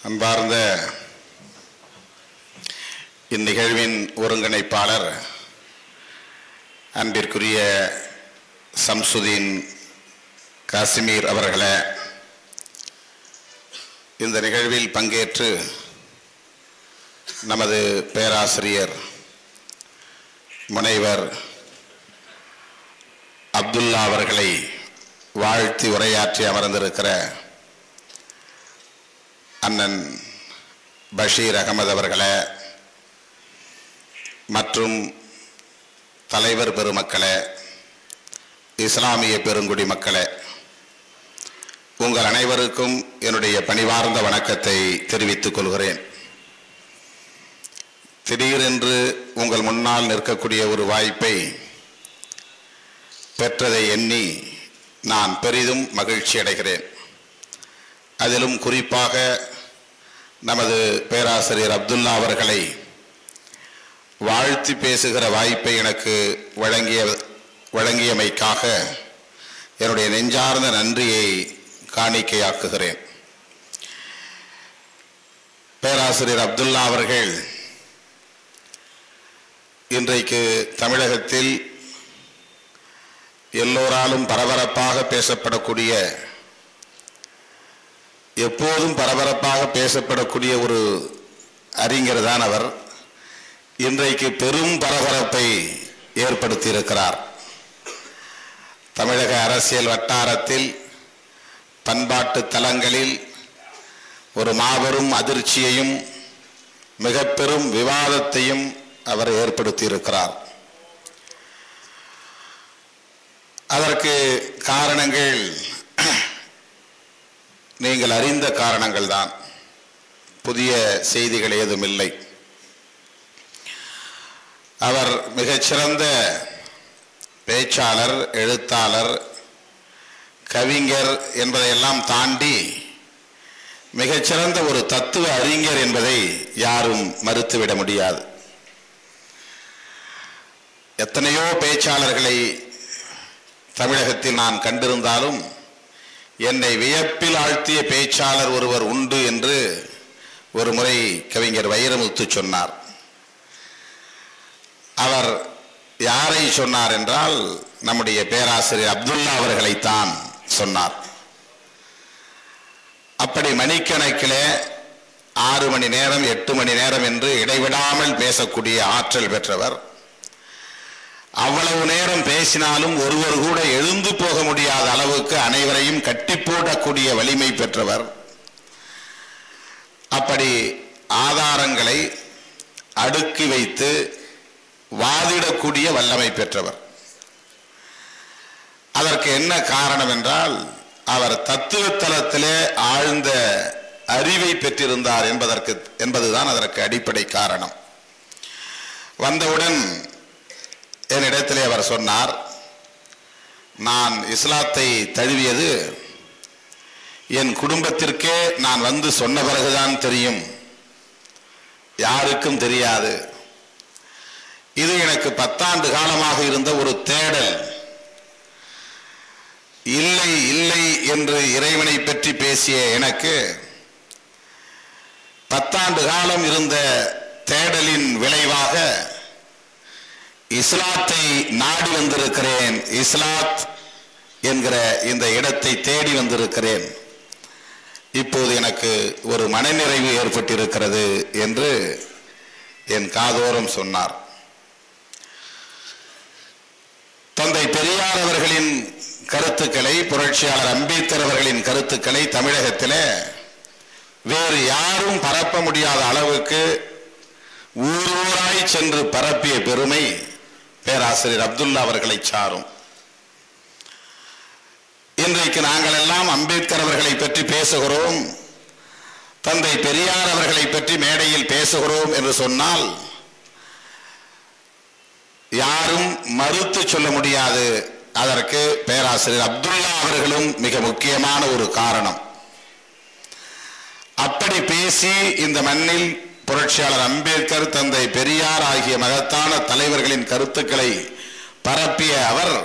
அன்பார்ந்த இந்நிகழ்வின் ஒருங்கிணைப்பாளர் அன்பிற்குரிய சம்சுதீன் காசிமீர் அவர்களே இந்த நிகழ்வில் பங்கேற்று நமது பேராசிரியர் முனைவர் அப்துல்லா அவர்களை வாழ்த்தி உரையாற்றி அமர்ந்திருக்கிற அண்ணன் பஷீர் அகமது அவர்களே மற்றும் தலைவர் பெருமக்களே இஸ்லாமிய பெருங்குடி மக்களே உங்கள் அனைவருக்கும் என்னுடைய பணிவார்ந்த வணக்கத்தை தெரிவித்துக் கொள்கிறேன் திடீரென்று உங்கள் முன்னால் நிற்கக்கூடிய ஒரு வாய்ப்பை பெற்றதை எண்ணி நான் பெரிதும் மகிழ்ச்சி அடைகிறேன் அதிலும் குறிப்பாக நமது பேராசிரியர் அப்துல்லா அவர்களை வாழ்த்தி பேசுகிற வாய்ப்பை எனக்கு வழங்கிய வழங்கியமைக்காக என்னுடைய நெஞ்சார்ந்த நன்றியை காணிக்கையாக்குகிறேன் பேராசிரியர் அப்துல்லா அவர்கள் இன்றைக்கு தமிழகத்தில் எல்லோராலும் பரபரப்பாக பேசப்படக்கூடிய எப்போதும் பரபரப்பாக பேசப்படக்கூடிய ஒரு அறிஞர் தான் அவர் இன்றைக்கு பெரும் பரபரப்பை ஏற்படுத்தியிருக்கிறார் தமிழக அரசியல் வட்டாரத்தில் பண்பாட்டு தலங்களில் ஒரு மாபெரும் அதிர்ச்சியையும் மிக பெரும் விவாதத்தையும் அவர் ஏற்படுத்தியிருக்கிறார் அதற்கு காரணங்கள் நீங்கள் அறிந்த காரணங்கள் தான் புதிய செய்திகள் ஏதும் இல்லை அவர் மிகச்சிறந்த பேச்சாளர் எழுத்தாளர் கவிஞர் என்பதையெல்லாம் தாண்டி மிகச்சிறந்த ஒரு தத்துவ அறிஞர் என்பதை யாரும் மறுத்துவிட முடியாது எத்தனையோ பேச்சாளர்களை தமிழகத்தில் நான் கண்டிருந்தாலும் என்னை வியப்பில் ஆழ்த்திய பேச்சாளர் ஒருவர் உண்டு என்று ஒரு முறை கவிஞர் வைரமுத்து சொன்னார் அவர் யாரை சொன்னார் என்றால் நம்முடைய பேராசிரியர் அப்துல்லா அவர்களைத்தான் சொன்னார் அப்படி மணிக்கணக்கிலே ஆறு மணி நேரம் எட்டு மணி நேரம் என்று இடைவிடாமல் பேசக்கூடிய ஆற்றல் பெற்றவர் அவ்வளவு நேரம் பேசினாலும் ஒருவர் கூட எழுந்து போக முடியாத அளவுக்கு அனைவரையும் கட்டி போடக்கூடிய வலிமை பெற்றவர் அப்படி ஆதாரங்களை அடுக்கி வைத்து வாதிடக்கூடிய வல்லமை பெற்றவர் அதற்கு என்ன காரணம் என்றால் அவர் தத்துவ தலத்திலே ஆழ்ந்த அறிவை பெற்றிருந்தார் என்பதற்கு என்பதுதான் அதற்கு அடிப்படை காரணம் வந்தவுடன் என்னிடத்திலே அவர் சொன்னார் நான் இஸ்லாத்தை தழுவியது என் குடும்பத்திற்கே நான் வந்து சொன்ன பிறகுதான் தெரியும் யாருக்கும் தெரியாது இது எனக்கு பத்தாண்டு காலமாக இருந்த ஒரு தேடல் இல்லை இல்லை என்று இறைவனை பற்றி பேசிய எனக்கு பத்தாண்டு காலம் இருந்த தேடலின் விளைவாக இஸ்லாத்தை நாடி வந்திருக்கிறேன் இஸ்லாத் என்கிற இந்த இடத்தை தேடி வந்திருக்கிறேன் இப்போது எனக்கு ஒரு மனநிறைவு ஏற்பட்டிருக்கிறது என்று என் காதோரம் சொன்னார் தந்தை பெரியார் அவர்களின் கருத்துக்களை புரட்சியாளர் அம்பேத்கர் அவர்களின் கருத்துக்களை தமிழகத்தில் வேறு யாரும் பரப்ப முடியாத அளவுக்கு ஊரூராய் சென்று பரப்பிய பெருமை பேராசிரியர் அப்துல்லா அவர்களை சாரும் இன்றைக்கு நாங்கள் எல்லாம் அம்பேத்கர் அவர்களை பற்றி பேசுகிறோம் தந்தை பெரியார் அவர்களை பற்றி மேடையில் பேசுகிறோம் என்று சொன்னால் யாரும் மறுத்து சொல்ல முடியாது அதற்கு பேராசிரியர் அப்துல்லா அவர்களும் மிக முக்கியமான ஒரு காரணம் அப்படி பேசி இந்த மண்ணில் புரட்சியாளர் அம்பேத்கர் தந்தை பெரியார் ஆகிய மகத்தான தலைவர்களின் கருத்துக்களை பரப்பிய அவர்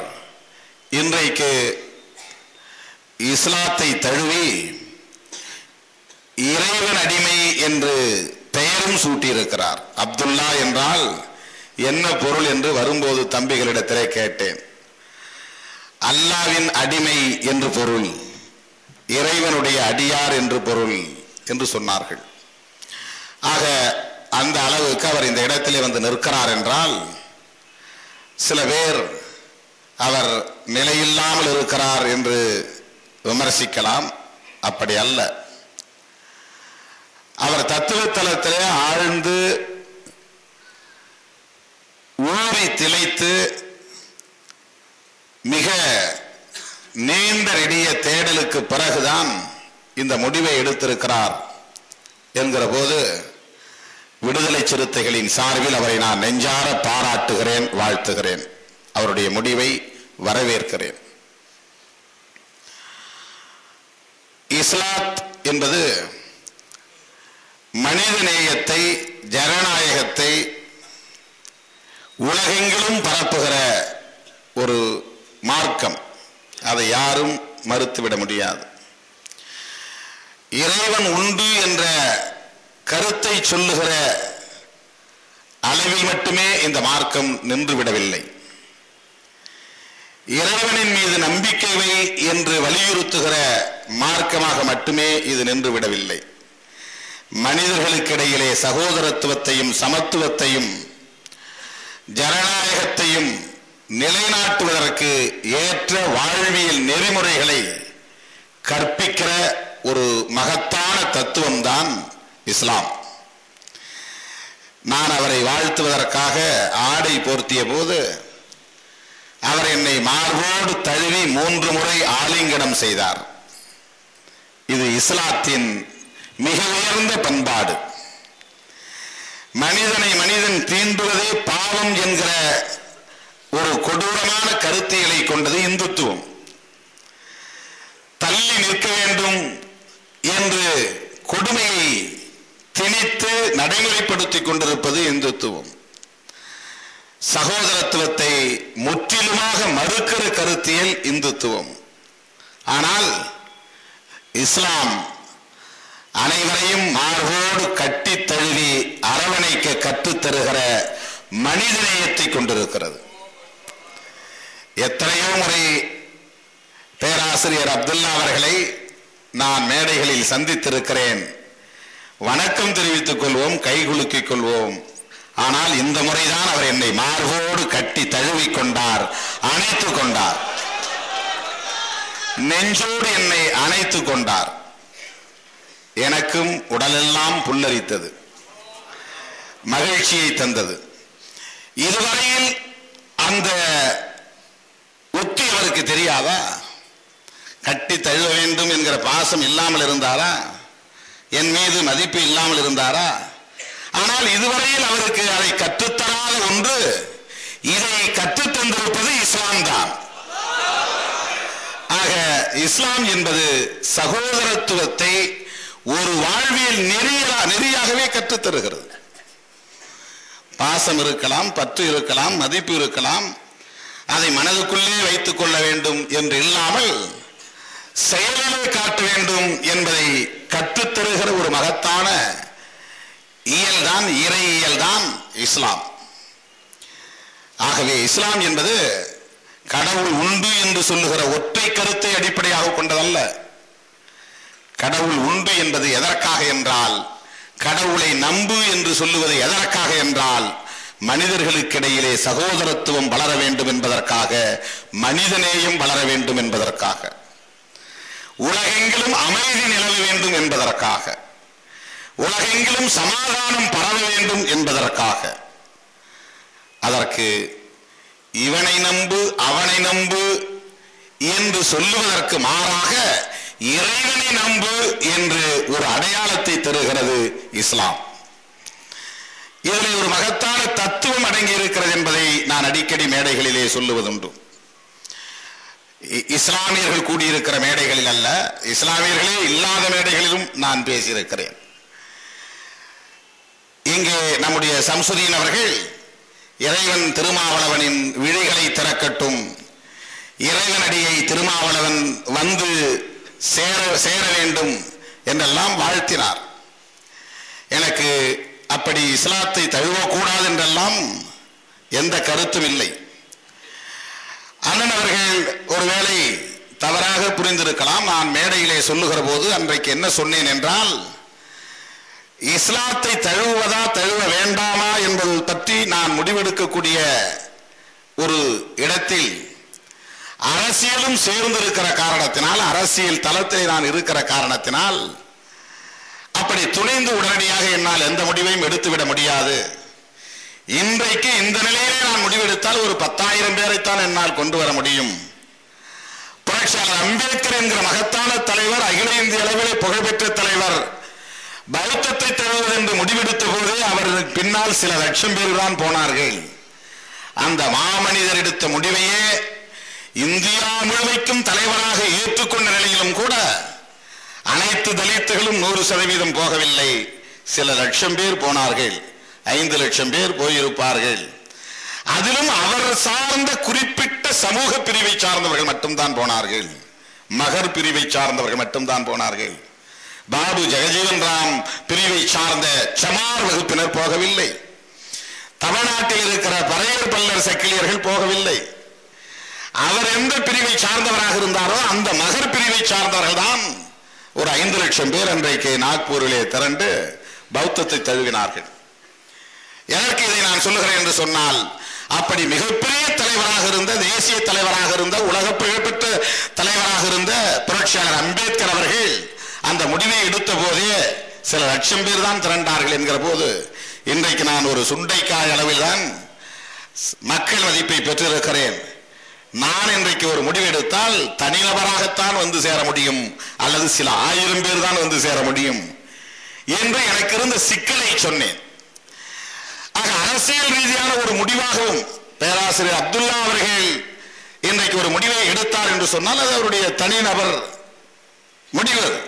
இன்றைக்கு இஸ்லாத்தை தழுவி இறைவன் அடிமை என்று பெயரும் சூட்டியிருக்கிறார் அப்துல்லா என்றால் என்ன பொருள் என்று வரும்போது தம்பிகளிடத்திலே கேட்டேன் அல்லாவின் அடிமை என்று பொருள் இறைவனுடைய அடியார் என்று பொருள் என்று சொன்னார்கள் ஆக அந்த அளவுக்கு அவர் இந்த இடத்திலே வந்து நிற்கிறார் என்றால் சில பேர் அவர் நிலையில்லாமல் இருக்கிறார் என்று விமர்சிக்கலாம் அப்படி அல்ல அவர் தத்துவத்தலத்திலே ஆழ்ந்து ஊறி திளைத்து மிக நீண்ட நெடிய தேடலுக்கு பிறகுதான் இந்த முடிவை எடுத்திருக்கிறார் என்கிற போது விடுதலை சிறுத்தைகளின் சார்பில் அவரை நான் நெஞ்சார பாராட்டுகிறேன் வாழ்த்துகிறேன் அவருடைய முடிவை வரவேற்கிறேன் இஸ்லாத் என்பது மனித நேயத்தை ஜனநாயகத்தை உலகெங்கிலும் பரப்புகிற ஒரு மார்க்கம் அதை யாரும் மறுத்துவிட முடியாது இறைவன் உண்டு என்ற கருத்தை சொல்லுகிற அளவில் மட்டுமே இந்த மார்க்கம் நின்றுவிடவில்லை இறைவனின் மீது நம்பிக்கை வை என்று வலியுறுத்துகிற மார்க்கமாக மட்டுமே இது நின்று விடவில்லை மனிதர்களுக்கிடையிலே சகோதரத்துவத்தையும் சமத்துவத்தையும் ஜனநாயகத்தையும் நிலைநாட்டுவதற்கு ஏற்ற வாழ்வியல் நெறிமுறைகளை கற்பிக்கிற ஒரு மகத்தான தத்துவம் தான் இஸ்லாம் நான் அவரை வாழ்த்துவதற்காக ஆடை போர்த்திய போது அவர் என்னை மார்போடு தழுவி மூன்று முறை ஆலிங்கனம் செய்தார் இது இஸ்லாத்தின் மிக உயர்ந்த பண்பாடு மனிதனை மனிதன் தீண்டுவதே பாவம் என்கிற ஒரு கொடூரமான கருத்தியலை கொண்டது இந்துத்துவம் தள்ளி நிற்க வேண்டும் என்று கொடுமையை திணித்து நடைமுறைப்படுத்திக் கொண்டிருப்பது இந்துத்துவம் சகோதரத்துவத்தை முற்றிலுமாக மறுக்கிற கருத்தியல் இந்துத்துவம் ஆனால் இஸ்லாம் அனைவரையும் மார்போடு கட்டி தழுவி அரவணைக்க கற்றுத் தருகிற மனிதநேயத்தை கொண்டிருக்கிறது எத்தனையோ முறை பேராசிரியர் அப்துல்லா அவர்களை நான் மேடைகளில் சந்தித்திருக்கிறேன் வணக்கம் தெரிவித்துக் கொள்வோம் கைகுலுக்கிக் கொள்வோம் ஆனால் இந்த முறைதான் அவர் என்னை மார்போடு கட்டி தழுவிக் கொண்டார் அணைத்துக் கொண்டார் நெஞ்சோடு என்னை அணைத்துக் கொண்டார் எனக்கும் உடலெல்லாம் புல்லரித்தது மகிழ்ச்சியை தந்தது இதுவரையில் அந்த உத்தி அவருக்கு தெரியாதா கட்டி தழுவ வேண்டும் என்கிற பாசம் இல்லாமல் இருந்தாரா என் மீது மதிப்பு இல்லாமல் இருந்தாரா ஆனால் இதுவரையில் அவருக்கு அதை கற்றுத்தராத ஒன்று இதை கற்றுத் தந்திருப்பது இஸ்லாம் தான் ஆக இஸ்லாம் என்பது சகோதரத்துவத்தை ஒரு வாழ்வியல் நெறியா நெறியாகவே கற்றுத் தருகிறது பாசம் இருக்கலாம் பற்று இருக்கலாம் மதிப்பு இருக்கலாம் அதை மனதுக்குள்ளே வைத்துக் கொள்ள வேண்டும் என்று இல்லாமல் செயலிலே காட்ட வேண்டும் என்பதை கற்றுத் தருகிற ஒரு மகத்தான இயல்தான் இறையியல் தான் இஸ்லாம் ஆகவே இஸ்லாம் என்பது கடவுள் உண்டு என்று சொல்லுகிற ஒற்றை கருத்தை அடிப்படையாக கொண்டதல்ல கடவுள் உண்டு என்பது எதற்காக என்றால் கடவுளை நம்பு என்று சொல்லுவது எதற்காக என்றால் மனிதர்களுக்கிடையிலே சகோதரத்துவம் வளர வேண்டும் என்பதற்காக மனிதநேயம் வளர வேண்டும் என்பதற்காக உலகெங்கிலும் அமைதி நிலவ வேண்டும் என்பதற்காக உலகெங்கிலும் சமாதானம் பரவ வேண்டும் என்பதற்காக அதற்கு இவனை நம்பு அவனை நம்பு என்று சொல்லுவதற்கு மாறாக இறைவனை நம்பு என்று ஒரு அடையாளத்தை தருகிறது இஸ்லாம் இதில் ஒரு மகத்தான தத்துவம் அடங்கி இருக்கிறது என்பதை நான் அடிக்கடி மேடைகளிலே சொல்லுவதுண்டு இ- இஸ்லாமியர்கள் கூடியிருக்கிற மேடைகளில் அல்ல இஸ்லாமியர்களே இல்லாத மேடைகளிலும் நான் பேசியிருக்கிறேன் இங்கே நம்முடைய சம்சுதீன் அவர்கள் இறைவன் திருமாவளவனின் விழிகளை திறக்கட்டும் இறைவனடியை திருமாவளவன் வந்து சேர சேர வேண்டும் என்றெல்லாம் வாழ்த்தினார் எனக்கு அப்படி இஸ்லாத்தை தழுவக்கூடாது என்றெல்லாம் எந்த கருத்தும் இல்லை அண்ணன் அவர்கள் ஒருவேளை தவறாக புரிந்திருக்கலாம் நான் மேடையிலே சொல்லுகிற போது அன்றைக்கு என்ன சொன்னேன் என்றால் இஸ்லாத்தை தழுவுவதா தழுவ வேண்டாமா என்பது பற்றி நான் முடிவெடுக்கக்கூடிய ஒரு இடத்தில் அரசியலும் சேர்ந்திருக்கிற காரணத்தினால் அரசியல் தளத்தில் நான் இருக்கிற காரணத்தினால் அப்படி துணிந்து உடனடியாக என்னால் எந்த முடிவையும் எடுத்துவிட முடியாது இன்றைக்கு இந்த நிலையிலே நான் முடிவெடுத்தால் ஒரு பத்தாயிரம் பேரைத்தான் என்னால் கொண்டு வர முடியும் புரட்சியாளர் அம்பேத்கர் என்கிற மகத்தான தலைவர் அகில இந்திய அளவிலே புகழ்பெற்ற தலைவர் பௌத்தத்தை தழுவது என்று முடிவெடுத்த போது அவர் பின்னால் சில லட்சம் பேர் தான் போனார்கள் அந்த மாமனிதர் எடுத்த முடிவையே இந்தியா முழுமைக்கும் தலைவராக ஏற்றுக்கொண்ட நிலையிலும் கூட அனைத்து தலித்துகளும் நூறு சதவீதம் போகவில்லை சில லட்சம் பேர் போனார்கள் ஐந்து லட்சம் பேர் போயிருப்பார்கள் அதிலும் அவர் சார்ந்த குறிப்பிட்ட சமூக பிரிவை சார்ந்தவர்கள் மட்டும்தான் போனார்கள் மகர் பிரிவை சார்ந்தவர்கள் மட்டும்தான் போனார்கள் பாபு ஜெகஜீவன் ராம் பிரிவை சார்ந்த சமார் வகுப்பினர் போகவில்லை தமிழ்நாட்டில் இருக்கிற பறையர் பல்லர் சக்கிலியர்கள் போகவில்லை அவர் எந்த பிரிவை சார்ந்தவராக இருந்தாரோ அந்த மகர் பிரிவை சார்ந்தவர்கள் தான் ஒரு ஐந்து லட்சம் பேர் அன்றைக்கு நாக்பூரிலே திரண்டு பௌத்தத்தை தழுவினார்கள் எதற்கு இதை நான் சொல்லுகிறேன் என்று சொன்னால் அப்படி மிகப்பெரிய தலைவராக இருந்த தேசிய தலைவராக இருந்த உலக புகழ்பெற்ற தலைவராக இருந்த புரட்சியாளர் அம்பேத்கர் அவர்கள் அந்த முடிவை எடுத்த போதே சில லட்சம் பேர் தான் திரண்டார்கள் என்கிற போது இன்றைக்கு நான் ஒரு சுண்டைக்காய் அளவில் தான் மக்கள் மதிப்பை பெற்றிருக்கிறேன் நான் இன்றைக்கு ஒரு முடிவு எடுத்தால் தனிநபராகத்தான் வந்து சேர முடியும் அல்லது சில ஆயிரம் பேர் தான் வந்து சேர முடியும் என்று எனக்கு இருந்த சிக்கலை சொன்னேன் ஆக அரசியல் ரீதியான ஒரு முடிவாகவும் பேராசிரியர் அப்துல்லா அவர்கள் இன்றைக்கு ஒரு முடிவை எடுத்தார் என்று சொன்னால் அது அவருடைய தனிநபர் முடிவு அது.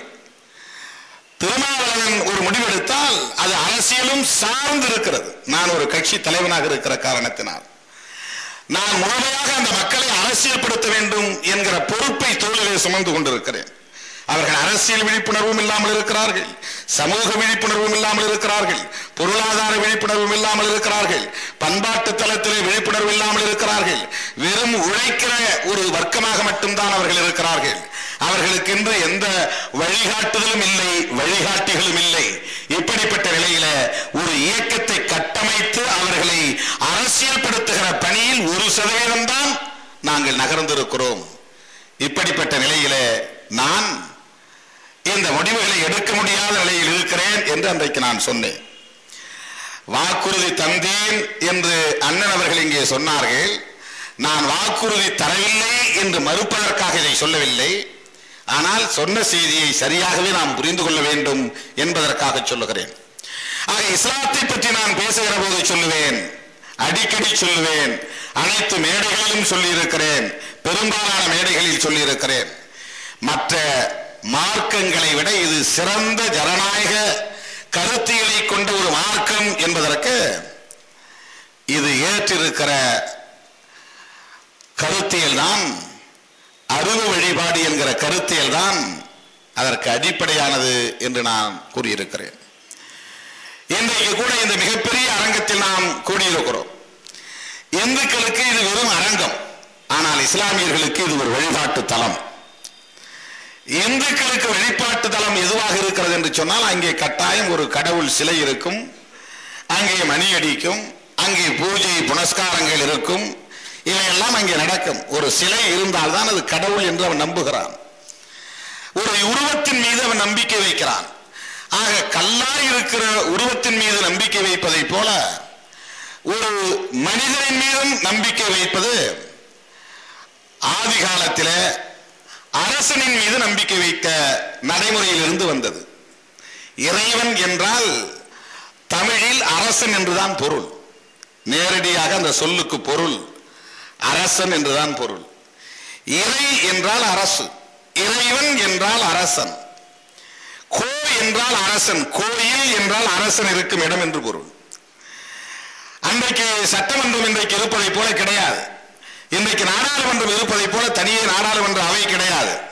திருமாவளவன் ஒரு முடிவெடுத்தால் அது அரசியலும் சார்ந்து இருக்கிறது நான் ஒரு கட்சி தலைவனாக இருக்கிற காரணத்தினால் நான் முழுமையாக அந்த மக்களை அரசியல்படுத்த வேண்டும் என்கிற பொறுப்பை தோளிலே சுமந்து கொண்டிருக்கிறேன் அவர்கள் அரசியல் விழிப்புணர்வும் இல்லாமல் இருக்கிறார்கள் சமூக விழிப்புணர்வும் இல்லாமல் இருக்கிறார்கள் பொருளாதார விழிப்புணர்வும் இல்லாமல் இருக்கிறார்கள் பண்பாட்டு தளத்திலே விழிப்புணர்வு இல்லாமல் இருக்கிறார்கள் வெறும் உழைக்கிற ஒரு வர்க்கமாக மட்டும்தான் அவர்கள் இருக்கிறார்கள் அவர்களுக்கென்று எந்த வழிகாட்டுதலும் இல்லை வழிகாட்டிகளும் இல்லை இப்படிப்பட்ட நிலையில ஒரு இயக்கத்தை கட்டமைத்து அவர்களை அரசியல்படுத்துகிற பணியில் ஒரு சதவீதம் தான் நாங்கள் நகர்ந்திருக்கிறோம் இப்படிப்பட்ட நிலையில நான் இந்த முடிவுகளை எடுக்க முடியாத நிலையில் இருக்கிறேன் என்று அன்றைக்கு நான் சொன்னேன் வாக்குறுதி தந்தேன் என்று அண்ணன் அவர்கள் இங்கே சொன்னார்கள் நான் வாக்குறுதி தரவில்லை என்று மறுப்பதற்காக இதை சொல்லவில்லை ஆனால் சொன்ன செய்தியை சரியாகவே நாம் புரிந்து கொள்ள வேண்டும் என்பதற்காக சொல்லுகிறேன் ஆக இஸ்லாத்தை பற்றி நான் பேசுகிற போது சொல்லுவேன் அடிக்கடி சொல்லுவேன் அனைத்து மேடைகளிலும் சொல்லியிருக்கிறேன் பெரும்பாலான மேடைகளில் சொல்லியிருக்கிறேன் மற்ற மார்க்கங்களை விட இது சிறந்த ஜனநாயக கருத்தியலை கொண்ட ஒரு மார்க்கம் என்பதற்கு இது ஏற்றிருக்கிற கருத்தியல் தான் அருவு வழிபாடு என்கிற கருத்தியல் தான் அதற்கு அடிப்படையானது என்று நான் கூறியிருக்கிறேன் இன்றைக்கு கூட இந்த மிகப்பெரிய அரங்கத்தில் நாம் கூடியிருக்கிறோம் இந்துக்களுக்கு இது வெறும் அரங்கம் ஆனால் இஸ்லாமியர்களுக்கு இது ஒரு வழிபாட்டு தலம் இந்துக்களுக்கு வழிபாட்டு தலம் எதுவாக இருக்கிறது என்று சொன்னால் அங்கே கட்டாயம் ஒரு கடவுள் சிலை இருக்கும் அங்கே மணி அடிக்கும் அங்கே பூஜை புனஸ்காரங்கள் இருக்கும் இவையெல்லாம் அங்கே நடக்கும் ஒரு சிலை இருந்தால்தான் அது கடவுள் என்று அவன் நம்புகிறான் ஒரு உருவத்தின் மீது அவன் நம்பிக்கை வைக்கிறான் ஆக கல்லாய் இருக்கிற உருவத்தின் மீது நம்பிக்கை வைப்பதை போல ஒரு மனிதனின் மீதும் நம்பிக்கை வைப்பது ஆதி காலத்திலே அரசனின் மீது நம்பிக்கை வைக்க நடைமுறையில் இருந்து வந்தது இறைவன் என்றால் தமிழில் அரசன் என்றுதான் பொருள் நேரடியாக அந்த சொல்லுக்கு பொருள் அரசன் என்றுதான் பொருள் இறை என்றால் அரசு இறைவன் என்றால் அரசன் கோ என்றால் அரசன் கோயில் என்றால் அரசன் இருக்கும் இடம் என்று பொருள் அன்றைக்கு சட்டமன்றம் இன்றைக்கு இருப்பதை போல கிடையாது இன்றைக்கு நாடாளுமன்றம் இருப்பதை போல தனியே நாடாளுமன்ற அவை கிடையாது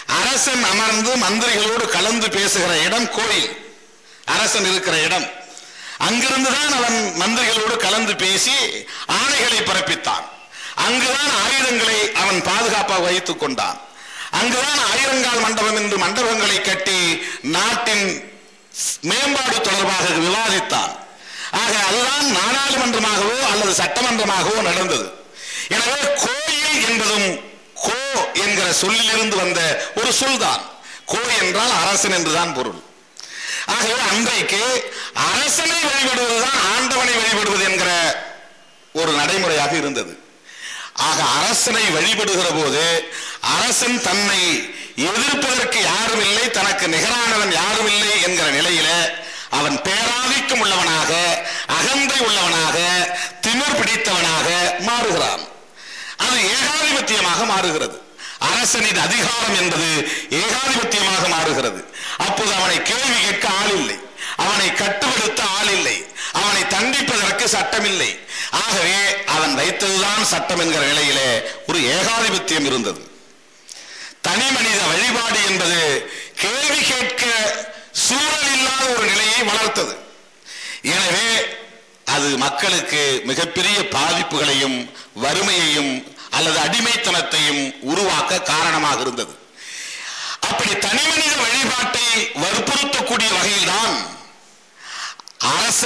அரசன் அமர்ந்து மந்திரிகளோடு கலந்து பேசுகிற இடம் கோயில் அரசன் இருக்கிற இடம் அங்கிருந்துதான் அவன் மந்திரிகளோடு கலந்து பேசி ஆணைகளை பிறப்பித்தான் அங்குதான் ஆயுதங்களை அவன் பாதுகாப்பாக வைத்துக் கொண்டான் அங்குதான் ஆயிரங்கால் மண்டபம் என்று மண்டபங்களை கட்டி நாட்டின் மேம்பாடு தொடர்பாக விவாதித்தான் ஆக அதுதான் நாடாளுமன்றமாகவோ அல்லது சட்டமன்றமாகவோ நடந்தது எனவே கோயில் என்பதும் கோ என்கிற சொல்லிலிருந்து வந்த ஒரு சொல்தான் கோ என்றால் அரசன் என்றுதான் பொருள் ஆகவே அன்றைக்கு அரசனை வழிபடுவதுதான் ஆண்டவனை வழிபடுவது என்கிற ஒரு நடைமுறையாக இருந்தது ஆக அரசனை வழிபடுகிற போது அரசன் தன்னை எதிர்ப்பதற்கு யாரும் இல்லை தனக்கு நிகரானவன் யாரும் இல்லை என்கிற நிலையில அவன் பேராதிக்கம் உள்ளவனாக அகந்தை உள்ளவனாக திமிர் பிடித்தவனாக மாறுகிறான் அது ஏகாதிபத்தியமாக மாறுகிறது அரசனின் அதிகாரம் என்பது ஏகாதிபத்தியமாக மாறுகிறது அப்போது அவனை கேள்வி கேட்க ஆள் இல்லை அவனை கட்டுப்படுத்த ஆள் இல்லை அவனை தண்டிப்பதற்கு சட்டம் இல்லை ஆகவே அவன் வைத்ததுதான் சட்டம் என்கிற நிலையிலே ஒரு ஏகாதிபத்தியம் இருந்தது தனி மனித வழிபாடு என்பது கேள்வி கேட்க சூழல் இல்லாத ஒரு நிலையை வளர்த்தது எனவே அது மக்களுக்கு மிகப்பெரிய பாதிப்புகளையும் வறுமையையும் அல்லது அடிமைத்தனத்தையும் உருவாக்க காரணமாக இருந்தது அப்படி தனிமனித வழிபாட்டை வற்புறுத்தக்கூடிய வகையில்தான் அரச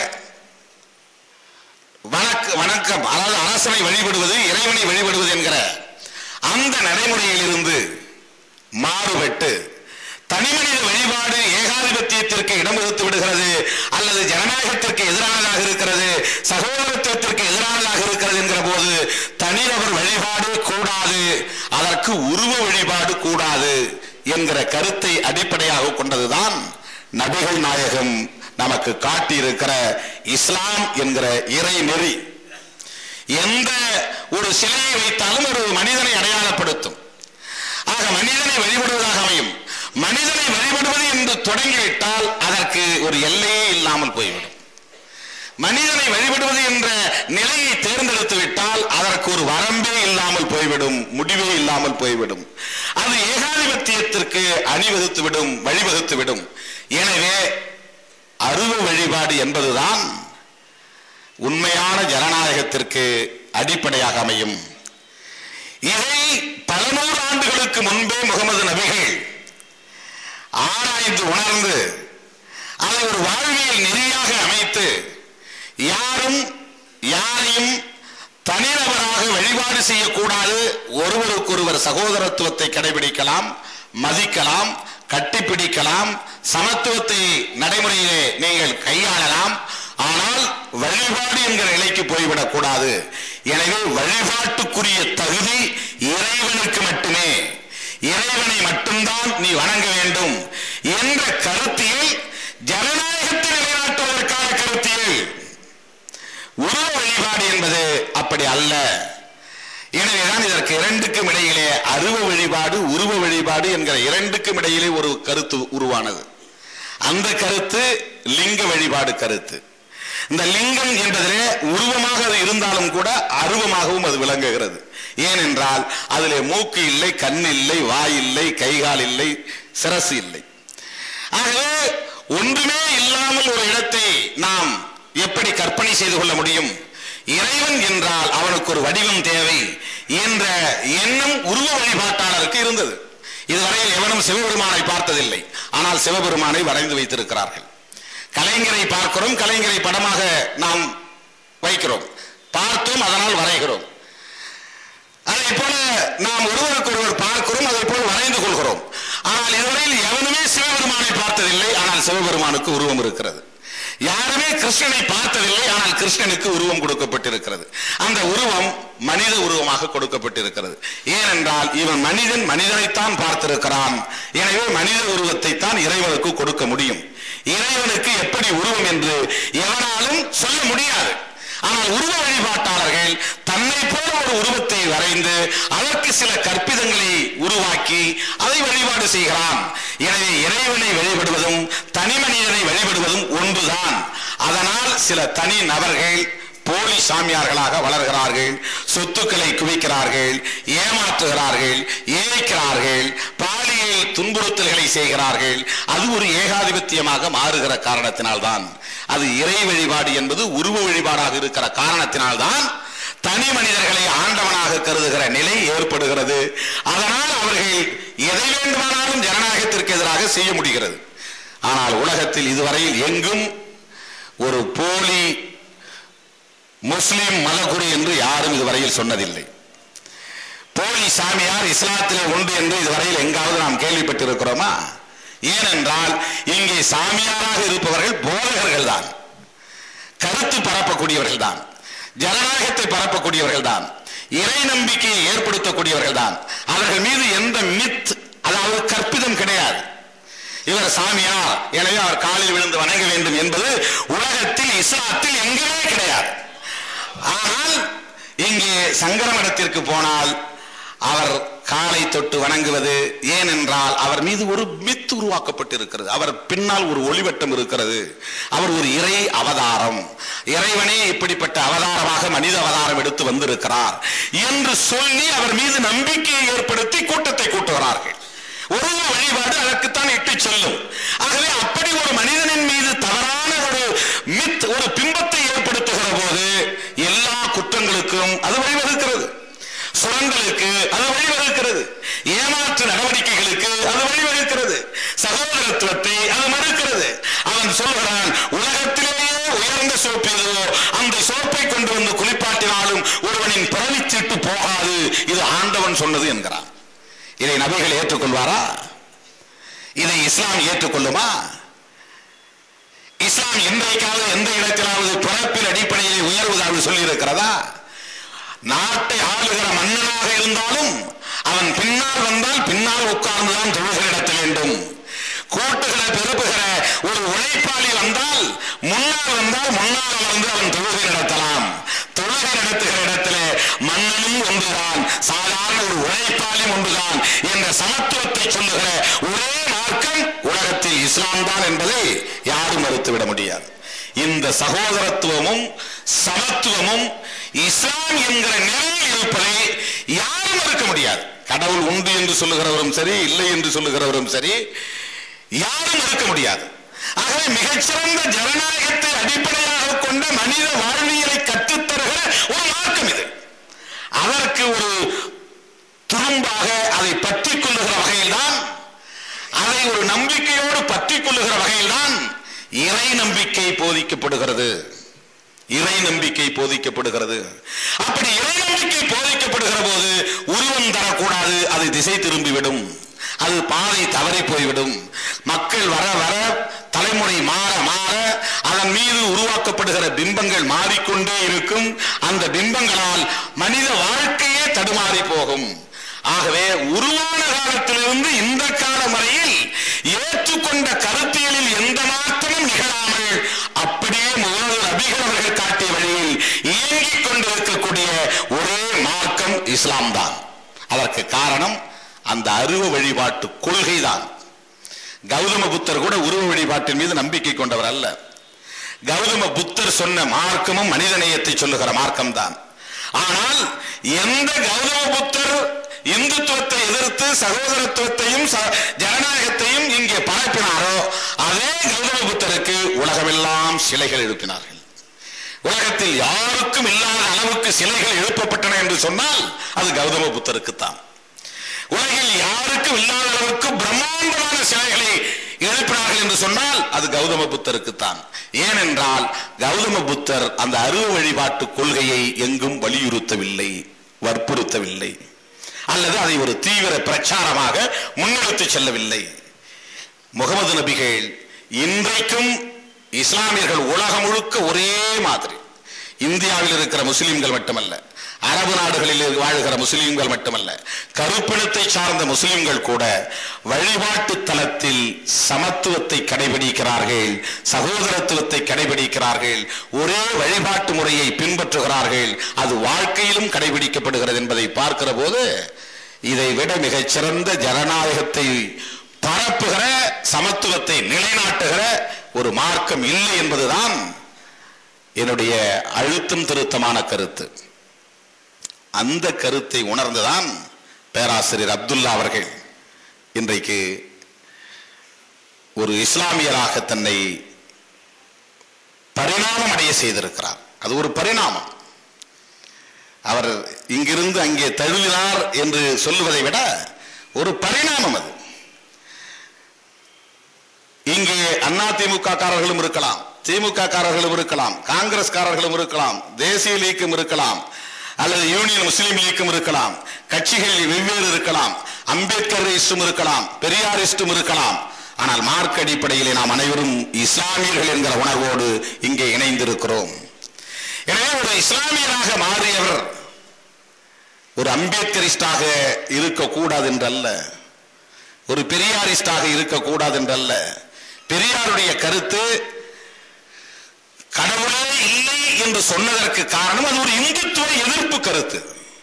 வணக்க வணக்கம் அதாவது அரசனை வழிபடுவது இறைவனை வழிபடுவது என்கிற அந்த நடைமுறையில் இருந்து மாறுபட்டு தனிமனித வழிபாடு ஏகாதிபத்தியத்திற்கு இடம் வகுத்து விடுகிறது அல்லது ஜனநாயகத்திற்கு எதிரானதாக இருக்கிறது சகோதரத்துவத்திற்கு எதிரானதாக இருக்கிறது என்கிற போது தனிநபர் வழிபாடு கூடாது அதற்கு உருவ வழிபாடு கூடாது என்கிற கருத்தை அடிப்படையாக கொண்டதுதான் நபிகள் நாயகம் நமக்கு காட்டியிருக்கிற இஸ்லாம் என்கிற இறை நெறி எந்த ஒரு சிலையை வைத்தாலும் ஒரு மனிதனை அடையாளப்படுத்தும் ஆக மனிதனை வழிபடுவதாக அமையும் மனிதனை வழிபடுவது என்று தொடங்கிவிட்டால் அதற்கு ஒரு எல்லையே இல்லாமல் போய்விடும் மனிதனை வழிபடுவது என்ற நிலையை தேர்ந்தெடுத்து விட்டால் அதற்கு ஒரு வரம்பே இல்லாமல் போய்விடும் முடிவே இல்லாமல் போய்விடும் அது ஏகாதிபத்தியத்திற்கு அணிவகுத்து விடும் வழிவகுத்து விடும் எனவே அருவ வழிபாடு என்பதுதான் உண்மையான ஜனநாயகத்திற்கு அடிப்படையாக அமையும் இதை பல நூறு ஆண்டுகளுக்கு முன்பே முகமது நபிகள் ஆராய்ந்து உணர்ந்து அதை ஒரு வாழ்வியல் நெறியாக அமைத்து யாரும் யாரையும் தனிநபராக வழிபாடு செய்யக்கூடாது ஒருவருக்கொருவர் சகோதரத்துவத்தை கடைபிடிக்கலாம் மதிக்கலாம் கட்டிப்பிடிக்கலாம் சமத்துவத்தை நடைமுறையிலே நீங்கள் கையாளலாம் ஆனால் வழிபாடு என்கிற நிலைக்கு போய்விடக் கூடாது எனவே வழிபாட்டுக்குரிய தகுதி இறைவனுக்கு மட்டுமே இறைவனை மட்டும்தான் நீ வணங்க வேண்டும் என்ற கருத்தியல் ஜனநாயகத்தை நிலைநாட்டுவதற்கான கருத்தியல் உருவ வழிபாடு என்பது அப்படி அல்ல எனவேதான் இதற்கு இரண்டுக்கும் இடையிலே அருவ வழிபாடு உருவ வழிபாடு என்கிற இரண்டுக்கும் இடையிலே ஒரு கருத்து உருவானது அந்த கருத்து லிங்க வழிபாடு கருத்து இந்த லிங்கம் என்பதிலே உருவமாக அது இருந்தாலும் கூட அருவமாகவும் அது விளங்குகிறது ஏனென்றால் அதிலே மூக்கு இல்லை கண் இல்லை வாய் இல்லை கைகால் இல்லை சிரசு இல்லை ஆகவே ஒன்றுமே இல்லாமல் ஒரு இடத்தை நாம் எப்படி கற்பனை செய்து கொள்ள முடியும் இறைவன் என்றால் அவனுக்கு ஒரு வடிவம் தேவை என்ற எண்ணம் உருவ வழிபாட்டாளருக்கு இருந்தது இதுவரையில் எவனும் சிவபெருமானை பார்த்ததில்லை ஆனால் சிவபெருமானை வரைந்து வைத்திருக்கிறார்கள் கலைஞரை பார்க்கிறோம் கலைஞரை படமாக நாம் வைக்கிறோம் பார்த்தோம் அதனால் வரைகிறோம் அதை போல நாம் ஒருவருக்கு ஒருவர் பார்க்கிறோம் அதை போல் வரைந்து கொள்கிறோம் ஆனால் இதுவரையில் எவனுமே சிவபெருமானை பார்த்ததில்லை ஆனால் சிவபெருமானுக்கு உருவம் இருக்கிறது யாருமே கிருஷ்ணனை பார்த்ததில்லை ஆனால் கிருஷ்ணனுக்கு உருவம் கொடுக்கப்பட்டிருக்கிறது அந்த உருவம் மனித உருவமாக கொடுக்கப்பட்டிருக்கிறது ஏனென்றால் இவன் மனிதன் மனிதனைத்தான் பார்த்திருக்கிறான் எனவே மனித உருவத்தை தான் இறைவனுக்கு கொடுக்க முடியும் இறைவனுக்கு எப்படி உருவம் என்று எவனாலும் சொல்ல முடியாது ஆனால் உருவ வழிபாட்டாளர்கள் தன்னை போல ஒரு உருவத்தை வரைந்து அதற்கு சில கற்பிதங்களை உருவாக்கி அதை வழிபாடு செய்கிறான் எனவே இறைவனை வழிபடுவதும் தனி மனிதனை வழிபடுவதும் ஒன்றுதான் அதனால் சில தனி நபர்கள் போலி சாமியார்களாக வளர்கிறார்கள் சொத்துக்களை குவிக்கிறார்கள் ஏமாற்றுகிறார்கள் ஏய்க்கிறார்கள் பாலியல் பாலியல் துன்புறுத்தல்களை செய்கிறார்கள் அது ஒரு ஏகாதிபத்தியமாக மாறுகிற காரணத்தினால்தான் அது இறை வழிபாடு என்பது உருவ வழிபாடாக இருக்கிற காரணத்தினால்தான் தனி மனிதர்களை ஆண்டவனாக கருதுகிற நிலை ஏற்படுகிறது அதனால் அவர்கள் எதை வேண்டுமானாலும் ஜனநாயகத்திற்கு எதிராக செய்ய முடிகிறது ஆனால் உலகத்தில் இதுவரையில் எங்கும் ஒரு போலி முஸ்லிம் மதகுரு என்று யாரும் இதுவரையில் சொன்னதில்லை போலி சாமியார் இஸ்லாத்திலே உண்டு என்று இதுவரையில் எங்காவது நாம் கேள்விப்பட்டிருக்கிறோமா ஏனென்றால் இங்கே சாமியாராக இருப்பவர்கள் போதகர்கள் தான் கருத்து பரப்பக்கூடியவர்கள் தான் ஜனநாயகத்தை பரப்பக்கூடியவர்கள் தான் இறை நம்பிக்கையை ஏற்படுத்தக்கூடியவர்கள் தான் அவர்கள் மீது எந்த மித் அதாவது கற்பிதம் கிடையாது இவர் சாமியார் எனவே அவர் காலில் விழுந்து வணங்க வேண்டும் என்பது உலகத்தில் இஸ்லாத்தில் எங்குமே கிடையாது ஆனால் இங்கே சங்கர மடத்திற்கு போனால் அவர் காலை தொட்டு வணங்குவது ஏனென்றால் அவர் மீது ஒரு மித்து உருவாக்கப்பட்டிருக்கிறது அவர் பின்னால் ஒரு ஒளிவட்டம் இருக்கிறது அவர் ஒரு இறை அவதாரம் இறைவனே இப்படிப்பட்ட அவதாரமாக மனித அவதாரம் எடுத்து வந்திருக்கிறார் என்று சொல்லி அவர் மீது நம்பிக்கையை ஏற்படுத்தி கூட்டத்தை கூட்டுகிறார்கள் ஒரு வழிபாடு அதற்குத்தான் இட்டு செல்லும் ஆகவே அப்படி ஒரு மனிதனின் மீது தவறான ஒரு மித் ஒரு பிம்பத்தை ஏற்படுத்துகிற போது எல்லா குற்றங்களுக்கும் அது வழிவகுக்கிறது சுரங்களுக்கு அது வழிவகுக்கிறது ஏமாற்று நடவடிக்கைகளுக்கு அது வழிவகுக்கிறது சகோதரத்துவத்தை அது மறுக்கிறது அவன் சொல்கிறான் உலகத்திலேயே உயர்ந்த சோப்பு எதுவோ அந்த சோப்பை கொண்டு வந்து குளிப்பாட்டினாலும் ஒருவனின் பிறவிச்சீட்டு போகாது இது ஆண்டவன் சொன்னது என்கிறான் இதை நபிகள் ஏற்றுக்கொள்வாரா இதை இஸ்லாம் ஏற்றுக்கொள்ளுமா இஸ்லாம் இன்றைக்காவது எந்த இடத்திலாவது பிறப்பின் அடிப்படையில் உயர்வதாக சொல்லி இருக்கிறதா நாட்டை ஆளுகிற மன்னனாக இருந்தாலும் அவன் பின்னால் வந்தால் பின்னால் உட்கார்ந்துதான் தொழுகிற இடத்த வேண்டும் கூட்டுகிற பெருப்புகிற ஒரு உழைப்பாளி வந்தால் முன்னால் வந்தால் முன்னால் அமர்ந்து அவன் தொழுகை நடத்தலாம் தொழுகை நடத்துகிற இடத்துல மன்னனும் ஒன்றுதான் சாதாரண ஒரு உழைப்பாளியும் ஒன்றுதான் என்ற சமத்துவத்தை சொல்லுகிற ஒரே மார்க்கம் உலகத்தில் இஸ்லாம் தான் என்பதை யாரும் மறுத்துவிட முடியாது இந்த சகோதரத்துவமும் சமத்துவமும் இஸ்லாம் என்கிற நிலையில் இருப்பதை யாரும் மறுக்க முடியாது கடவுள் உண்டு என்று சொல்லுகிறவரும் சரி இல்லை என்று சொல்லுகிறவரும் சரி யாரும் மறுக்க முடியாது ஆகவே மிகச்சிறந்த ஜனநாயகத்தை அடிப்படையாக கொண்ட மனித வாழ்வியலை கற்றுத்தருகிற ஒரு மார்க்கம் இது அதற்கு ஒரு துரும்பாக அதை பற்றிக் கொள்ளுகிற வகையில்தான் அதை ஒரு நம்பிக்கையோடு பற்றிக் கொள்ளுகிற வகையில்தான் இறை நம்பிக்கை போதிக்கப்படுகிறது இறை நம்பிக்கை போதிக்கப்படுகிறது அப்படி இறை நம்பிக்கை போதிக்கப்படுகிற போது உருவம் தரக்கூடாது அது திசை திரும்பிவிடும் அது பாதை தவறி போய்விடும் மக்கள் வர வர தலைமுறை மாற மாற அதன் மீது உருவாக்கப்படுகிற பிம்பங்கள் மாறிக்கொண்டே இருக்கும் அந்த பிம்பங்களால் மனித வாழ்க்கையே தடுமாறி போகும் ஆகவே உருவான காலத்திலிருந்து இந்த காலம் வரையில் ஏற்றுக்கொண்ட கருத்தியலில் எந்த மாற்றமும் நிகழாமல் அப்படியே முகமது நபிகள் அவர்கள் காட்டிய வழியில் இயங்கிக் கொண்டிருக்கக்கூடிய ஒரே மார்க்கம் இஸ்லாம் தான் அதற்கு காரணம் அந்த அருவ வழிபாட்டு கொள்கைதான் கௌதம புத்தர் கூட உருவ வழிபாட்டின் மீது நம்பிக்கை கொண்டவர் அல்ல கௌதம புத்தர் சொன்ன மார்க்கமும் மனிதநேயத்தை சொல்லுகிற மார்க்கம் தான் ஆனால் எந்த கௌதம புத்தர் இந்துத்துவத்தை எதிர்த்து சகோதரத்துவத்தையும் ச- ஜனநாயகத்தையும் இங்கே பரப்பினாரோ அதே கௌதம புத்தருக்கு உலகமெல்லாம் சிலைகள் எழுப்பினார்கள் உலகத்தில் யாருக்கும் இல்லாத அளவுக்கு சிலைகள் எழுப்பப்பட்டன என்று சொன்னால் அது கௌதம புத்தருக்குத்தான் உலகில் யாருக்கும் இல்லாத அளவுக்கு பிரம்மாண்டமான சிலைகளை எழுப்பினார்கள் என்று சொன்னால் அது கௌதம புத்தருக்குத்தான் ஏனென்றால் கௌதம புத்தர் அந்த அருவ வழிபாட்டு கொள்கையை எங்கும் வலியுறுத்தவில்லை வற்புறுத்தவில்லை அல்லது அதை ஒரு தீவிர பிரச்சாரமாக முன்னெடுத்து செல்லவில்லை முகமது நபிகள் இன்றைக்கும் இஸ்லாமியர்கள் உலகம் முழுக்க ஒரே மாதிரி இந்தியாவில் இருக்கிற முஸ்லிம்கள் மட்டுமல்ல அரபு நாடுகளில் வாழ்கிற முஸ்லிம்கள் மட்டுமல்ல கருப்பினத்தை சார்ந்த முஸ்லிம்கள் கூட வழிபாட்டு தலத்தில் சமத்துவத்தை கடைபிடிக்கிறார்கள் சகோதரத்துவத்தை கடைபிடிக்கிறார்கள் ஒரே வழிபாட்டு முறையை பின்பற்றுகிறார்கள் அது வாழ்க்கையிலும் கடைபிடிக்கப்படுகிறது என்பதை பார்க்கிற போது இதை விட மிகச் சிறந்த ஜனநாயகத்தை பரப்புகிற சமத்துவத்தை நிலைநாட்டுகிற ஒரு மார்க்கம் இல்லை என்பதுதான் என்னுடைய அழுத்தம் திருத்தமான கருத்து அந்த கருத்தை உணர்ந்துதான் பேராசிரியர் அப்துல்லா அவர்கள் இன்றைக்கு ஒரு இஸ்லாமியராக தன்னை பரிணாமம் அடைய செய்திருக்கிறார் அது ஒரு பரிணாமம் அவர் இங்கிருந்து அங்கே தழுவினார் என்று சொல்லுவதை விட ஒரு பரிணாமம் அது இங்கே அண்ணா திமுக காரர்களும் இருக்கலாம் திமுக காரர்களும் இருக்கலாம் காங்கிரஸ்காரர்களும் இருக்கலாம் தேசிய லீக்கும் இருக்கலாம் அல்லது யூனியன் முஸ்லீம் லீக்கும் இருக்கலாம் கட்சிகள் வெவ்வேறு இருக்கலாம் அம்பேத்கரிஸ்டும் இருக்கலாம் பெரியாரிஸ்டும் இருக்கலாம் ஆனால் மார்க் அடிப்படையிலே நாம் அனைவரும் இஸ்லாமியர்கள் என்கிற உணர்வோடு இங்கே இணைந்திருக்கிறோம் எனவே ஒரு இஸ்லாமியராக மாறியவர் ஒரு அம்பேத்கரிஸ்டாக இருக்கக்கூடாது என்றல்ல ஒரு பெரியாரிஸ்டாக இருக்கக்கூடாது என்றல்ல பெரியாருடைய கருத்து கடவுளே இல்லை என்று சொன்னதற்கு காரணம் அது ஒரு இந்துத்துவ எதிர்ப்பு கருத்து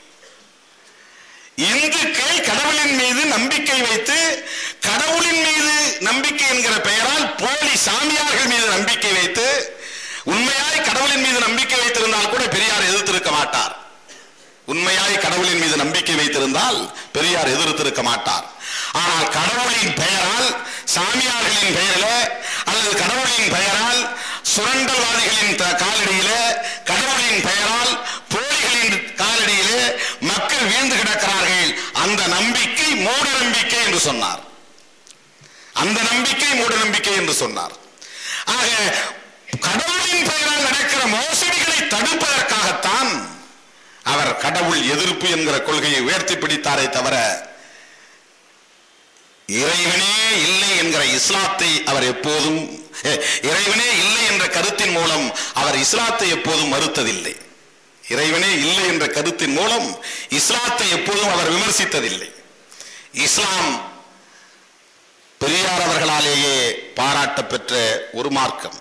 இந்துக்கள் கடவுளின் மீது நம்பிக்கை வைத்து கடவுளின் மீது நம்பிக்கை என்கிற பெயரால் போலி சாமியார்கள் மீது நம்பிக்கை வைத்து உண்மையாய் கடவுளின் மீது நம்பிக்கை வைத்திருந்தால் கூட பெரியார் எதிர்த்திருக்க மாட்டார் உண்மையாய் கடவுளின் மீது நம்பிக்கை வைத்திருந்தால் பெரியார் எதிர்த்திருக்க மாட்டார் ஆனால் கடவுளின் பெயரால் சாமியார்களின் பெயரிலே அல்லது கடவுளின் பெயரால் சுரண்டல்வாதிகளின் த- காலடியிலே கடவுளின் பெயரால் போலிகளின் காலடியிலே மக்கள் வீழ்ந்து கிடக்கிறார்கள் அந்த நம்பிக்கை மூட நம்பிக்கை என்று சொன்னார் அந்த நம்பிக்கை மூட நம்பிக்கை என்று சொன்னார் ஆக கடவுளின் பெயரால் நடக்கிற மோசடிகளை தடுப்பதற்காகத்தான் அவர் கடவுள் எதிர்ப்பு என்கிற கொள்கையை உயர்த்தி பிடித்தாரே தவிர இறைவனே இல்லை என்கிற இஸ்லாத்தை அவர் எப்போதும் eh, இறைவனே இல்லை என்ற கருத்தின் மூலம் அவர் இஸ்லாத்தை எப்போதும் மறுத்ததில்லை இறைவனே இல்லை என்ற கருத்தின் மூலம் இஸ்லாத்தை எப்போதும் அவர் விமர்சித்ததில்லை இஸ்லாம் பெரியார் அவர்களாலேயே பாராட்ட பெற்ற ஒரு மார்க்கம்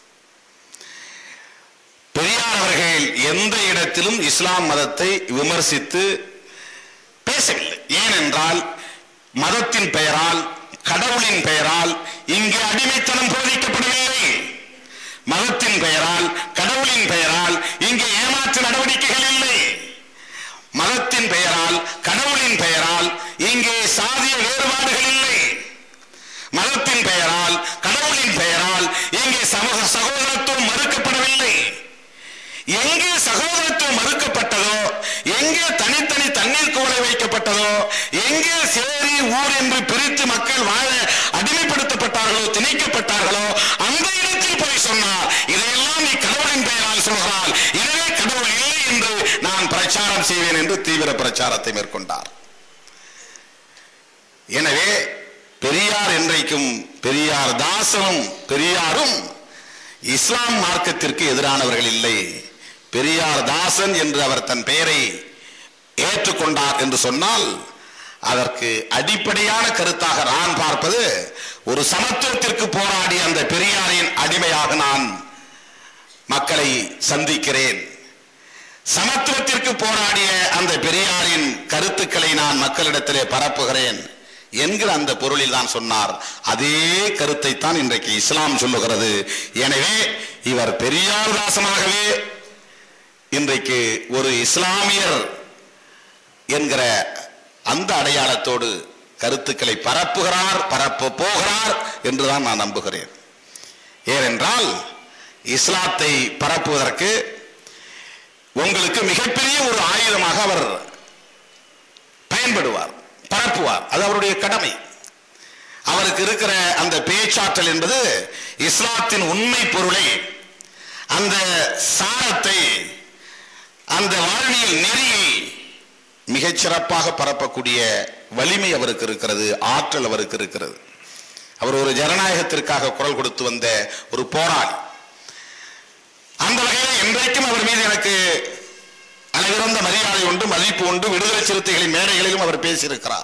பெரியார் அவர்கள் எந்த இடத்திலும் இஸ்லாம் மதத்தை விமர்சித்து பேசவில்லை ஏனென்றால் மதத்தின் பெயரால் கடவுளின் பெயரால் இங்கு அடிமைத்தனம் போதிக்கப்படவில்லை மதத்தின் பெயரால் கடவுளின் பெயரால் இங்கே ஏமாற்று நடவடிக்கைகள் இல்லை மதத்தின் பெயரால் கடவுளின் பெயரால் இங்கே சாதிய வேறுபாடுகள் இல்லை மதத்தின் பெயரால் கடவுளின் பெயரால் இங்கே சமூக சகோதரத்துவம் மறுக்கப்படவில்லை எங்கே சகோதரத்துவம் மறுக்கப்பட்டதோ எங்கே தனித்தனி தண்ணீர் குவளை வைக்கப்பட்டதோ எங்கே சேரி ஊர் என்று பிரித்து மக்கள் வாழ அடிமைப்படுத்தப்பட்டார்களோ திணிக்கப்பட்டார்களோ அந்த இடத்தில் போய் சொன்னார் இதையெல்லாம் நீ கடவுளின் பெயரால் சொல்கிறால் எனவே கடவுள் இல்லை என்று நான் பிரச்சாரம் செய்வேன் என்று தீவிர பிரச்சாரத்தை மேற்கொண்டார் எனவே பெரியார் என்றைக்கும் பெரியார் தாசனும் பெரியாரும் இஸ்லாம் மார்க்கத்திற்கு எதிரானவர்கள் இல்லை பெரியார் தாசன் என்று அவர் தன் பெயரை ஏற்றுக்கொண்டார் என்று சொன்னால் அதற்கு அடிப்படையான கருத்தாக நான் பார்ப்பது ஒரு சமத்துவத்திற்கு போராடிய அந்த பெரியாரின் அடிமையாக நான் மக்களை சந்திக்கிறேன் சமத்துவத்திற்கு போராடிய அந்த பெரியாரின் கருத்துக்களை நான் மக்களிடத்திலே பரப்புகிறேன் என்கிற அந்த பொருளில் தான் சொன்னார் அதே கருத்தை தான் இன்றைக்கு இஸ்லாம் சொல்லுகிறது எனவே இவர் பெரியார் தாசனாகவே இன்றைக்கு ஒரு இஸ்லாமியர் என்கிற அந்த அடையாளத்தோடு கருத்துக்களை பரப்புகிறார் பரப்ப போகிறார் என்றுதான் நான் நம்புகிறேன் ஏனென்றால் இஸ்லாத்தை பரப்புவதற்கு உங்களுக்கு மிகப்பெரிய ஒரு ஆயுதமாக அவர் பயன்படுவார் பரப்புவார் அது அவருடைய கடமை அவருக்கு இருக்கிற அந்த பேச்சாற்றல் என்பது இஸ்லாத்தின் உண்மை பொருளை அந்த சாரத்தை அந்த வாழ்வியல் நெறியை மிகச் சிறப்பாக பரப்பக்கூடிய வலிமை அவருக்கு இருக்கிறது ஆற்றல் அவருக்கு இருக்கிறது அவர் ஒரு ஜனநாயகத்திற்காக குரல் கொடுத்து வந்த ஒரு போராளி அந்த வகையில் இன்றைக்கும் அவர் மீது எனக்கு அளவிறந்த மரியாதை உண்டு மதிப்பு உண்டு விடுதலை சிறுத்தைகளின் மேடைகளிலும் அவர் பேசியிருக்கிறார்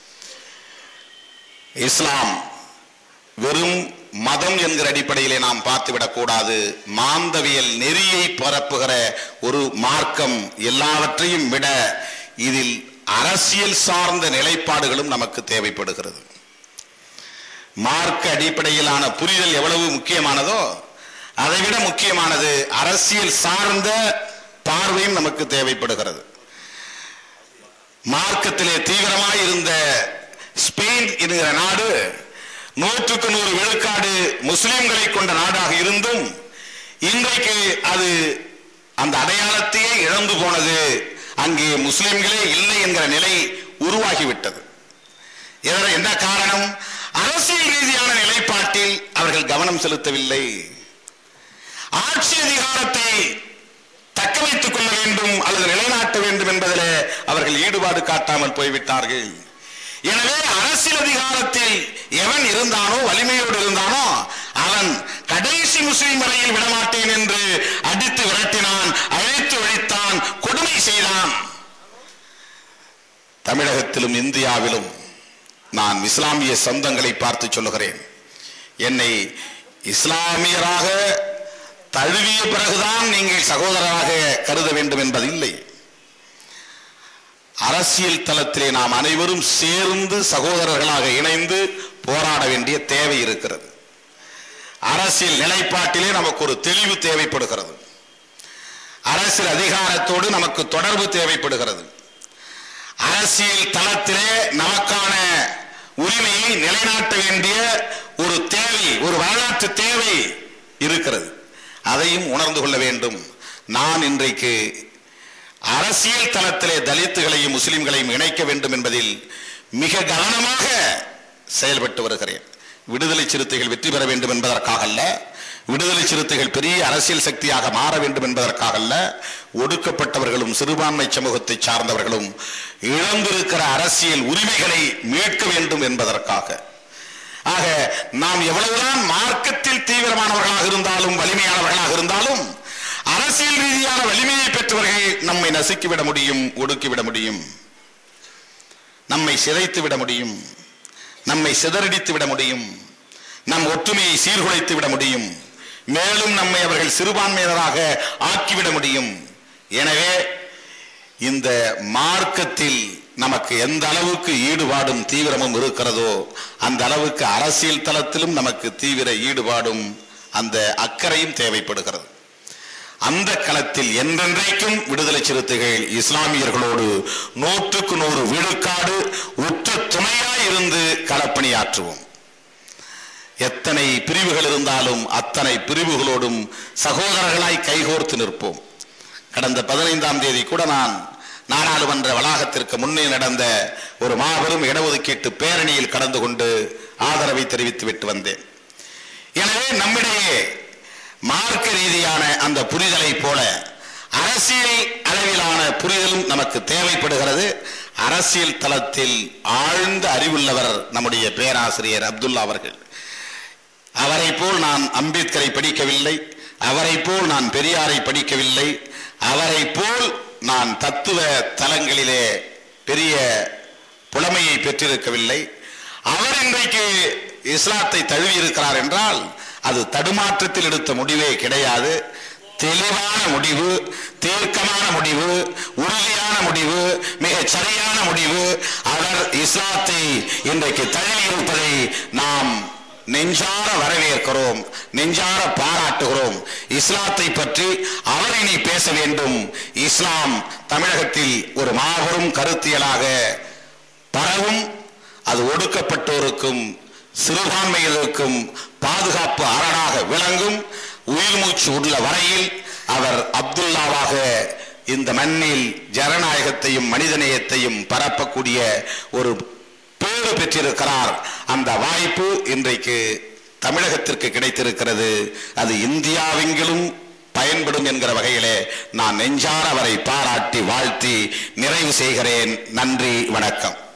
இஸ்லாம் வெறும் மதம் என்கிற அடிப்படையிலே நாம் பார்த்துவிடக் கூடாது மாந்தவியல் நெறியை பரப்புகிற ஒரு மார்க்கம் எல்லாவற்றையும் விட இதில் அரசியல் சார்ந்த நிலைப்பாடுகளும் நமக்கு தேவைப்படுகிறது மார்க்க அடிப்படையிலான புரிதல் எவ்வளவு முக்கியமானதோ அதைவிட முக்கியமானது அரசியல் சார்ந்த பார்வையும் நமக்கு தேவைப்படுகிறது மார்க்கத்திலே தீவிரமாய் இருந்த ஸ்பெயின் என்கிற நாடு நூற்றுக்கு நூறு விழுக்காடு முஸ்லிம்களை கொண்ட நாடாக இருந்தும் இன்றைக்கு அது அந்த அடையாளத்தையே இழந்து போனது அங்கே முஸ்லிம்களே இல்லை என்கிற நிலை உருவாகிவிட்டது இதற்கு என்ன காரணம் அரசியல் ரீதியான நிலைப்பாட்டில் அவர்கள் கவனம் செலுத்தவில்லை ஆட்சி அதிகாரத்தை தக்க வைத்துக் கொள்ள வேண்டும் அல்லது நிலைநாட்ட வேண்டும் என்பதிலே அவர்கள் ஈடுபாடு காட்டாமல் போய்விட்டார்கள் எனவே அரசியல் அதிகாரத்தில் எவன் இருந்தானோ வலிமையோடு இருந்தானோ அவன் கடைசி முஸ்லிம் வரையில் விடமாட்டேன் என்று அடித்து விரட்டினான் அழைத்து ஒழித்தான் கொடுமை செய்தான் தமிழகத்திலும் இந்தியாவிலும் நான் இஸ்லாமிய சொந்தங்களை பார்த்து சொல்லுகிறேன் என்னை இஸ்லாமியராக தழுவிய பிறகுதான் நீங்கள் சகோதரராக கருத வேண்டும் என்பது இல்லை அரசியல் தளத்திலே நாம் அனைவரும் சேர்ந்து சகோதரர்களாக இணைந்து போராட வேண்டிய தேவை இருக்கிறது அரசியல் நிலைப்பாட்டிலே நமக்கு ஒரு தெளிவு தேவைப்படுகிறது அரசியல் அதிகாரத்தோடு நமக்கு தொடர்பு தேவைப்படுகிறது அரசியல் தளத்திலே நமக்கான உரிமையை நிலைநாட்ட வேண்டிய ஒரு தேவை ஒரு வரலாற்று தேவை இருக்கிறது அதையும் உணர்ந்து கொள்ள வேண்டும் நான் இன்றைக்கு அரசியல் தளத்திலே தலித்துகளையும் முஸ்லிம்களையும் இணைக்க வேண்டும் என்பதில் மிக கவனமாக செயல்பட்டு வருகிறேன் விடுதலை சிறுத்தைகள் வெற்றி பெற வேண்டும் என்பதற்காக அல்ல விடுதலை சிறுத்தைகள் பெரிய அரசியல் சக்தியாக மாற வேண்டும் என்பதற்காக அல்ல ஒடுக்கப்பட்டவர்களும் சிறுபான்மை சமூகத்தை சார்ந்தவர்களும் இழந்திருக்கிற அரசியல் உரிமைகளை மீட்க வேண்டும் என்பதற்காக ஆக நாம் எவ்வளவுதான் மார்க்கத்தில் தீவிரமானவர்களாக இருந்தாலும் வலிமையானவர்களாக இருந்தாலும் அரசியல் ரீதியான வலிமையை பெற்றவர்கள் நம்மை நசுக்கிவிட முடியும் ஒடுக்கிவிட முடியும் நம்மை சிதைத்து விட முடியும் நம்மை சிதறடித்து விட முடியும் நம் ஒற்றுமையை சீர்குலைத்து விட முடியும் மேலும் நம்மை அவர்கள் சிறுபான்மையினராக ஆக்கிவிட முடியும் எனவே இந்த மார்க்கத்தில் நமக்கு எந்த அளவுக்கு ஈடுபாடும் தீவிரமும் இருக்கிறதோ அந்த அளவுக்கு அரசியல் தளத்திலும் நமக்கு தீவிர ஈடுபாடும் அந்த அக்கறையும் தேவைப்படுகிறது அந்த களத்தில் என்றென்றைக்கும் விடுதலை சிறுத்தைகள் இஸ்லாமியர்களோடு நூற்றுக்கு நூறு விழுக்காடு உற்ற துணையாய் இருந்து களப்பணியாற்றுவோம் எத்தனை பிரிவுகள் இருந்தாலும் அத்தனை பிரிவுகளோடும் சகோதரர்களாய் கைகோர்த்து நிற்போம் கடந்த பதினைந்தாம் தேதி கூட நான் நாடாளுமன்ற வளாகத்திற்கு முன்னே நடந்த ஒரு மாபெரும் இடஒதுக்கீட்டு பேரணியில் கலந்து கொண்டு ஆதரவை தெரிவித்து விட்டு வந்தேன் எனவே நம்மிடையே மார்க்க ரீதியான அந்த புரிதலை போல அரசியல் அளவிலான புரிதலும் நமக்கு தேவைப்படுகிறது அரசியல் தளத்தில் ஆழ்ந்த அறிவுள்ளவர் நம்முடைய பேராசிரியர் அப்துல்லா அவர்கள் அவரை போல் நான் அம்பேத்கரை படிக்கவில்லை அவரை போல் நான் பெரியாரை படிக்கவில்லை அவரை போல் நான் தத்துவ தலங்களிலே பெரிய புலமையை பெற்றிருக்கவில்லை அவர் இன்றைக்கு இஸ்லாத்தை தழுவி இருக்கிறார் என்றால் அது தடுமாற்றத்தில் எடுத்த முடிவே கிடையாது தெளிவான முடிவு தீர்க்கமான முடிவு உறுதியான முடிவு மிகச் சரியான முடிவு அவர் இஸ்லாத்தை இன்றைக்கு தழுவி இருப்பதை நாம் நெஞ்சார வரவேற்கிறோம் நெஞ்சார பாராட்டுகிறோம் இஸ்லாத்தை பற்றி அவர் இனி பேச வேண்டும் இஸ்லாம் தமிழகத்தில் ஒரு மாபெரும் கருத்தியலாக பரவும் அது ஒடுக்கப்பட்டோருக்கும் சிறுபான்மையினருக்கும் பாதுகாப்பு அரணாக விளங்கும் உயிர் மூச்சு உள்ள வரையில் அவர் அப்துல்லாவாக இந்த மண்ணில் ஜனநாயகத்தையும் மனிதநேயத்தையும் பரப்பக்கூடிய ஒரு பேறு பெற்றிருக்கிறார் அந்த வாய்ப்பு இன்றைக்கு தமிழகத்திற்கு கிடைத்திருக்கிறது அது இந்தியாவெங்கிலும் பயன்படும் என்கிற வகையிலே நான் நெஞ்சார அவரை பாராட்டி வாழ்த்தி நிறைவு செய்கிறேன் நன்றி வணக்கம்